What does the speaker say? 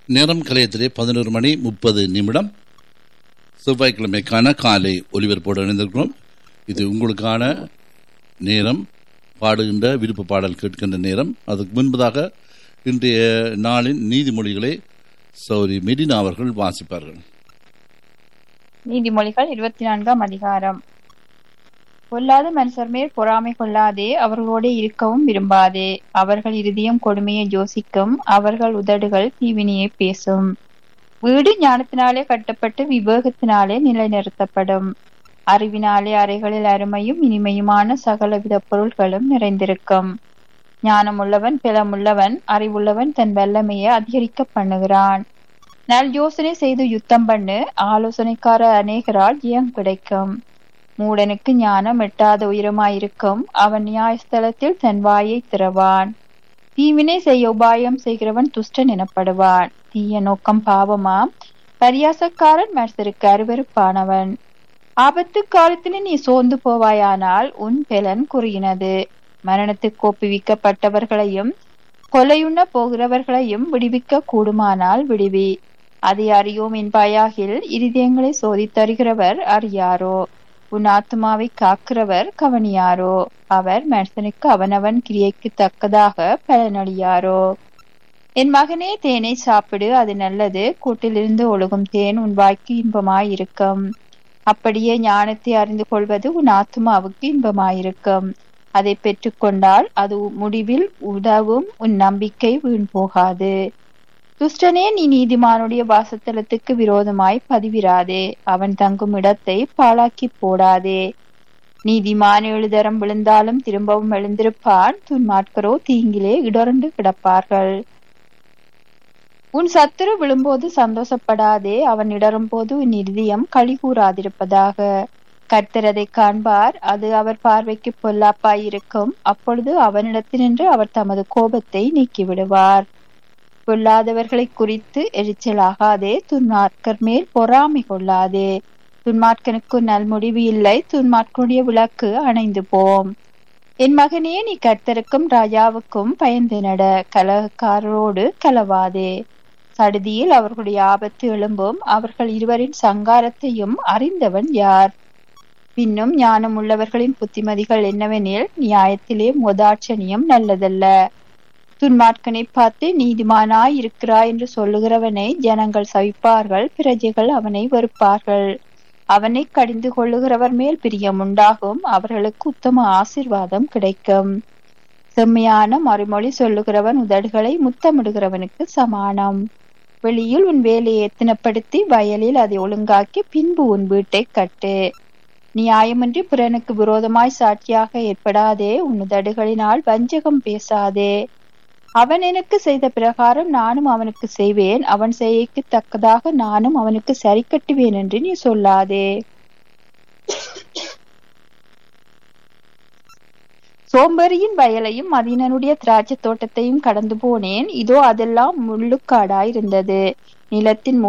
நேரம் கலையத்திலே பதினோரு மணி முப்பது நிமிடம் செவ்வாய்க்கிழமைக்கான காலை ஒலிபரப்போடு இணைந்திருக்கிறோம் இது உங்களுக்கான நேரம் பாடுகின்ற விருப்ப பாடல் கேட்கின்ற நேரம் அதுக்கு முன்பதாக இன்றைய நாளின் நீதிமொழிகளை சௌரி மெடினா அவர்கள் வாசிப்பார்கள் நீதிமொழிகள் இருபத்தி நான்காம் அதிகாரம் பொல்லாத மனுஷர் மேல் பொறாமை கொள்ளாதே அவர்களோடு இருக்கவும் விரும்பாதே அவர்கள் இருதயம் கொடுமையை யோசிக்கும் அவர்கள் உதடுகள் தீவினியை பேசும் வீடு ஞானத்தினாலே கட்டப்பட்டு விவேகத்தினாலே நிலைநிறுத்தப்படும் அறிவினாலே அறைகளில் அருமையும் இனிமையுமான சகலவித பொருள்களும் நிறைந்திருக்கும் ஞானமுள்ளவன் பிளமுள்ளவன் அறிவுள்ளவன் தன் வல்லமையை அதிகரிக்க பண்ணுகிறான் நல் யோசனை செய்து யுத்தம் பண்ணு ஆலோசனைக்கார அநேகரால் ஜெயம் கிடைக்கும் மூடனுக்கு ஞானம் எட்டாத உயரமாயிருக்கும் அவன் நியாயஸ்தலத்தில் தன் வாயை திறவான் தீவினை செய்ய உபாயம் செய்கிறவன் துஷ்டன் எனப்படுவான் தீய நோக்கம் பாவமாம் பரியாசக்காரன் மனசருக்கு அருவருப்பானவன் ஆபத்து காலத்திலே நீ சோர்ந்து போவாயானால் உன் பெலன் குறுகினது மரணத்துக்கு ஒப்புவிக்கப்பட்டவர்களையும் கொலையுண்ண போகிறவர்களையும் விடுவிக்க கூடுமானால் விடுவி அதை அறியோம் என்பாயாகில் இருதயங்களை சோதித்தருகிறவர் அறியாரோ உன் ஆத்மாவை காக்கிறவர் கவனியாரோ அவர் மனுஷனுக்கு அவனவன் கிரியைக்கு தக்கதாக பலனளியாரோ என் மகனே தேனை சாப்பிடு அது நல்லது கூட்டிலிருந்து ஒழுகும் தேன் உன் வாய்க்கு இன்பமாயிருக்கும் அப்படியே ஞானத்தை அறிந்து கொள்வது உன் ஆத்மாவுக்கு இன்பமாயிருக்கும் அதை பெற்றுக்கொண்டால் அது முடிவில் உதவும் உன் நம்பிக்கை வீண் போகாது துஷ்டனே நீ நீதிமானுடைய வாசத்தலத்துக்கு விரோதமாய் பதிவிராதே அவன் தங்கும் இடத்தை பாழாக்கி போடாதே நீதிமான் எழுதரம் விழுந்தாலும் திரும்பவும் எழுந்திருப்பான் துன்மாட்கரோ தீங்கிலே இடர்ந்து கிடப்பார்கள் உன் சத்துரு விழும்போது சந்தோஷப்படாதே அவன் இடரும் போது உன் இருதயம் களி கூறாதிருப்பதாக கர்த்தர் அதை காண்பார் அது அவர் பார்வைக்கு பொல்லாப்பாயிருக்கும் அப்பொழுது அவனிடத்தினின்று அவர் தமது கோபத்தை நீக்கிவிடுவார் பொல்லாதவர்களை குறித்து எரிச்சலாகாதே துன்மார்க்கர் மேல் பொறாமை கொள்ளாதே துன்மார்க்கனுக்கு நல்முடிவு இல்லை துன்மார்க்கனுடைய விளக்கு அணைந்து போம் என் மகனே நீ கர்த்தருக்கும் ராஜாவுக்கும் பயந்து நட கலகக்காரரோடு கலவாதே சடுதியில் அவர்களுடைய ஆபத்து எழும்பும் அவர்கள் இருவரின் சங்காரத்தையும் அறிந்தவன் யார் பின்னும் ஞானம் உள்ளவர்களின் புத்திமதிகள் என்னவெனில் நியாயத்திலே முதாட்சணியம் நல்லதல்ல துன்மார்க்கனை பார்த்து நீதிமானாய் இருக்கிறாய் என்று சொல்லுகிறவனை ஜனங்கள் சவிப்பார்கள் பிரஜைகள் அவனை வெறுப்பார்கள் அவனை கடிந்து கொள்ளுகிறவர் மேல் பிரியம் உண்டாகும் அவர்களுக்கு உத்தம ஆசிர்வாதம் கிடைக்கும் செம்மையான மறுமொழி சொல்லுகிறவன் உதடுகளை முத்தமிடுகிறவனுக்கு சமானம் வெளியில் உன் வேலையை எத்தனப்படுத்தி வயலில் அதை ஒழுங்காக்கி பின்பு உன் வீட்டை கட்டு நியாயமின்றி பிறனுக்கு விரோதமாய் சாட்சியாக ஏற்படாதே உன் உதடுகளினால் வஞ்சகம் பேசாதே அவன் எனக்கு செய்த பிரகாரம் நானும் அவனுக்கு செய்வேன் அவன் செய்யக்கு தக்கதாக நானும் அவனுக்கு சரி கட்டுவேன் என்று நீ சொல்லாதே சோம்பேறியின் வயலையும் மதியனனுடைய திராட்சை தோட்டத்தையும் கடந்து போனேன் இதோ அதெல்லாம் முள்ளுக்காடாயிருந்தது நிலத்தின்